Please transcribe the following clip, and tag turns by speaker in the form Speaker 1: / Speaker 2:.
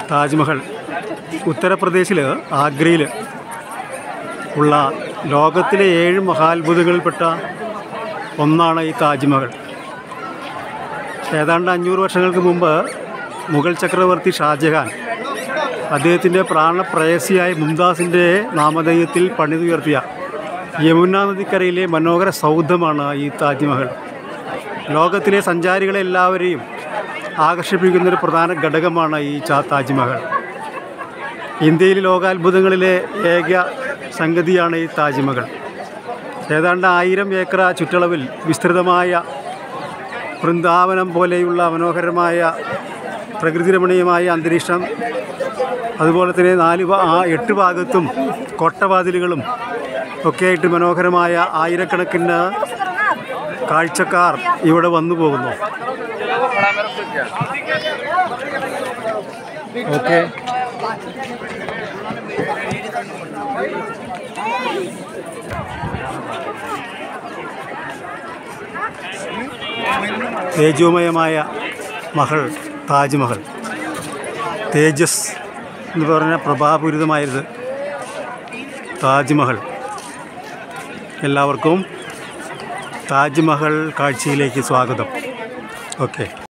Speaker 1: താജ്മഹൽ ഉത്തർപ്രദേശിൽ ആഗ്രയിൽ ഉള്ള ലോകത്തിലെ ഏഴ് മഹാത്ഭുതങ്ങളിൽപ്പെട്ട ഒന്നാണ് ഈ താജ്മഹൽ ഏതാണ്ട് അഞ്ഞൂറ് വർഷങ്ങൾക്ക് മുമ്പ് മുഗൾ ചക്രവർത്തി ഷാജഹാൻ അദ്ദേഹത്തിൻ്റെ പ്രാണപ്രേയസിയായ മുംതാസിൻ്റെ നാമധേയത്തിൽ പണിതുയർത്തിയ യമുന നദിക്കരയിലെ മനോഹര സൗധമാണ് ഈ താജ്മഹൽ ലോകത്തിലെ സഞ്ചാരികളെ എല്ലാവരെയും ആകർഷിപ്പിക്കുന്ന ഒരു പ്രധാന ഘടകമാണ് ഈ ചാ താജ്മഹൽ ഇന്ത്യയിലെ ലോകാത്ഭുതങ്ങളിലെ ഏക സംഗതിയാണ് ഈ താജ്മഹൽ ഏതാണ്ട് ആയിരം ഏക്കർ ചുറ്റളവിൽ വിസ്തൃതമായ വൃന്ദാവനം പോലെയുള്ള മനോഹരമായ പ്രകൃതിരമണീയമായ അന്തരീക്ഷം അതുപോലെ തന്നെ നാല് ഭാ- ആ എട്ട് ഭാഗത്തും കൊട്ടവാതിലുകളും ഒക്കെ ആയിട്ട് മനോഹരമായ ആയിരക്കണക്കിന് കാഴ്ചക്കാർ ഇവിടെ വന്നു പോകുന്നു ഓക്കെ തേജോമയമായ മഹൾ താജ്മഹൽ തേജസ് എന്ന് പറഞ്ഞ പ്രഭാപൂരിതമായത് താജ്മഹൽ എല്ലാവർക്കും താജ്മഹൽ കാഴ്ചയിലേക്ക് സ്വാഗതം ഓക്കെ